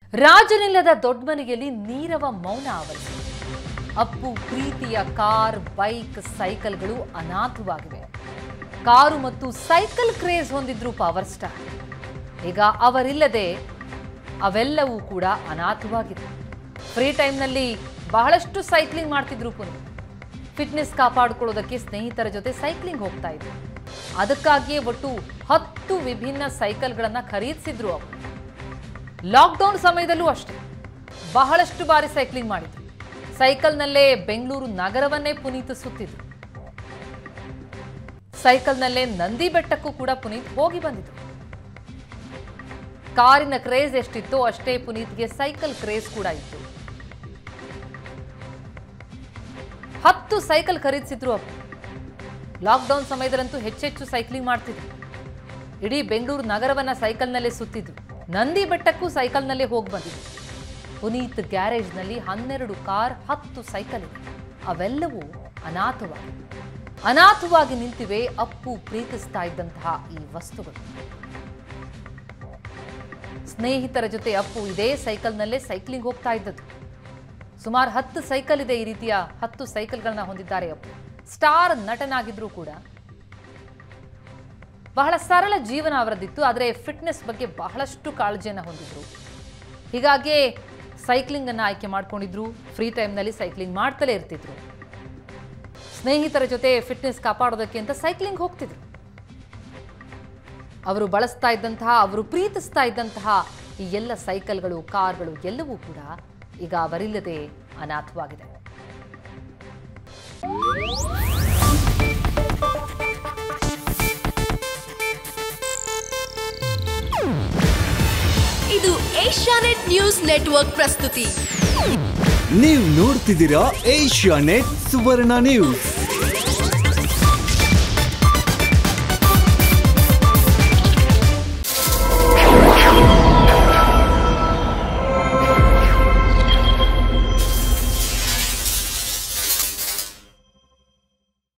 ರಾಜನಿಲ್ಲದ ದೊಡ್ಡಮನೆಯಲ್ಲಿ ನೀರವ ಮೌನ ಆವರಿಸಿದೆ ಅಪ್ಪು ಪ್ರೀತಿಯ ಕಾರ್ ಬೈಕ್ ಸೈಕಲ್ಗಳು ಅನಾಥವಾಗಿವೆ ಕಾರು ಮತ್ತು ಸೈಕಲ್ ಕ್ರೇಜ್ ಹೊಂದಿದ್ರು ಪವರ್ ಸ್ಟಾರ್ ಈಗ ಅವರಿಲ್ಲದೆ ಅವೆಲ್ಲವೂ ಕೂಡ ಅನಾಥವಾಗಿದೆ ಫ್ರೀ ಟೈಮ್ನಲ್ಲಿ ಬಹಳಷ್ಟು ಸೈಕ್ಲಿಂಗ್ ಮಾಡ್ತಿದ್ರು ಪುನೀತ್ ಫಿಟ್ನೆಸ್ ಕಾಪಾಡಿಕೊಳ್ಳೋದಕ್ಕೆ ಸ್ನೇಹಿತರ ಜೊತೆ ಸೈಕ್ಲಿಂಗ್ ಹೋಗ್ತಾ ಇದ್ರು ಅದಕ್ಕಾಗಿಯೇ ಒಟ್ಟು ಹತ್ತು ವಿಭಿನ್ನ ಸೈಕಲ್ಗಳನ್ನು ಖರೀದಿಸಿದ್ರು ಅವರು ಲಾಕ್ಡೌನ್ ಸಮಯದಲ್ಲೂ ಅಷ್ಟೇ ಬಹಳಷ್ಟು ಬಾರಿ ಸೈಕ್ಲಿಂಗ್ ಮಾಡಿದ್ರು ಸೈಕಲ್ನಲ್ಲೇ ಬೆಂಗಳೂರು ನಗರವನ್ನೇ ಪುನೀತ್ ಸುತ್ತಿದ್ರು ಸೈಕಲ್ನಲ್ಲೇ ನಂದಿ ಬೆಟ್ಟಕ್ಕೂ ಕೂಡ ಪುನೀತ್ ಹೋಗಿ ಬಂದಿದ್ರು ಕಾರಿನ ಕ್ರೇಜ್ ಎಷ್ಟಿತ್ತೋ ಅಷ್ಟೇ ಪುನೀತ್ಗೆ ಸೈಕಲ್ ಕ್ರೇಜ್ ಕೂಡ ಇತ್ತು ಹತ್ತು ಸೈಕಲ್ ಖರೀದಿಸಿದ್ರು ಅವರು ಲಾಕ್ಡೌನ್ ಸಮಯದಲ್ಲಂತೂ ಹೆಚ್ಚೆಚ್ಚು ಸೈಕ್ಲಿಂಗ್ ಮಾಡ್ತಿದ್ರು ಇಡೀ ಬೆಂಗಳೂರು ನಗರವನ್ನ ಸೈಕಲ್ನಲ್ಲೇ ಸುತ್ತಿದ್ರು ನಂದಿ ಬೆಟ್ಟಕ್ಕೂ ಸೈಕಲ್ನಲ್ಲೇ ಹೋಗಿ ಬಂದಿದ್ರು ಪುನೀತ್ ಗ್ಯಾರೇಜ್ನಲ್ಲಿ ಹನ್ನೆರಡು ಕಾರ್ ಹತ್ತು ಸೈಕಲ್ ಇದೆ ಅವೆಲ್ಲವೂ ಅನಾಥವಾಗಿ ಅನಾಥವಾಗಿ ನಿಂತಿವೆ ಅಪ್ಪು ಪ್ರೀತಿಸ್ತಾ ಇದ್ದಂತಹ ಈ ವಸ್ತುಗಳು ಸ್ನೇಹಿತರ ಜೊತೆ ಅಪ್ಪು ಇದೇ ಸೈಕಲ್ನಲ್ಲೇ ಸೈಕ್ಲಿಂಗ್ ಹೋಗ್ತಾ ಇದ್ದದ್ದು ಸುಮಾರು ಹತ್ತು ಸೈಕಲ್ ಇದೆ ಈ ರೀತಿಯ ಹತ್ತು ಸೈಕಲ್ಗಳನ್ನ ಹೊಂದಿದ್ದಾರೆ ಅಪ್ಪು ಸ್ಟಾರ್ ನಟನಾಗಿದ್ರೂ ಕೂಡ ಬಹಳ ಸರಳ ಜೀವನ ಅವರದ್ದಿತ್ತು ಆದರೆ ಫಿಟ್ನೆಸ್ ಬಗ್ಗೆ ಬಹಳಷ್ಟು ಕಾಳಜಿಯನ್ನು ಹೊಂದಿದ್ರು ಹೀಗಾಗಿ ಸೈಕ್ಲಿಂಗ್ ಅನ್ನು ಆಯ್ಕೆ ಮಾಡ್ಕೊಂಡಿದ್ರು ಫ್ರೀ ಟೈಮ್ನಲ್ಲಿ ಸೈಕ್ಲಿಂಗ್ ಮಾಡ್ತಲೇ ಇರ್ತಿದ್ರು ಸ್ನೇಹಿತರ ಜೊತೆ ಫಿಟ್ನೆಸ್ ಕಾಪಾಡೋದಕ್ಕೆ ಅಂತ ಸೈಕ್ಲಿಂಗ್ ಹೋಗ್ತಿದ್ರು ಅವರು ಬಳಸ್ತಾ ಇದ್ದಂತಹ ಅವರು ಪ್ರೀತಿಸ್ತಾ ಇದ್ದಂತಹ ಈ ಎಲ್ಲ ಸೈಕಲ್ಗಳು ಕಾರ್ಗಳು ಎಲ್ಲವೂ ಕೂಡ ಈಗ ಅವರಿಲ್ಲದೆ ಅನಾಥವಾಗಿದೆ ಇದು ಏಷ್ಯಾನೆಟ್ ನ್ಯೂಸ್ ನೆಟ್ವರ್ಕ್ ಪ್ರಸ್ತುತಿ ನೀವು ನೋಡ್ತಿದ್ದೀರಾ ಏಷ್ಯಾ ನೆಟ್ ಸುವರ್ಣ ನ್ಯೂಸ್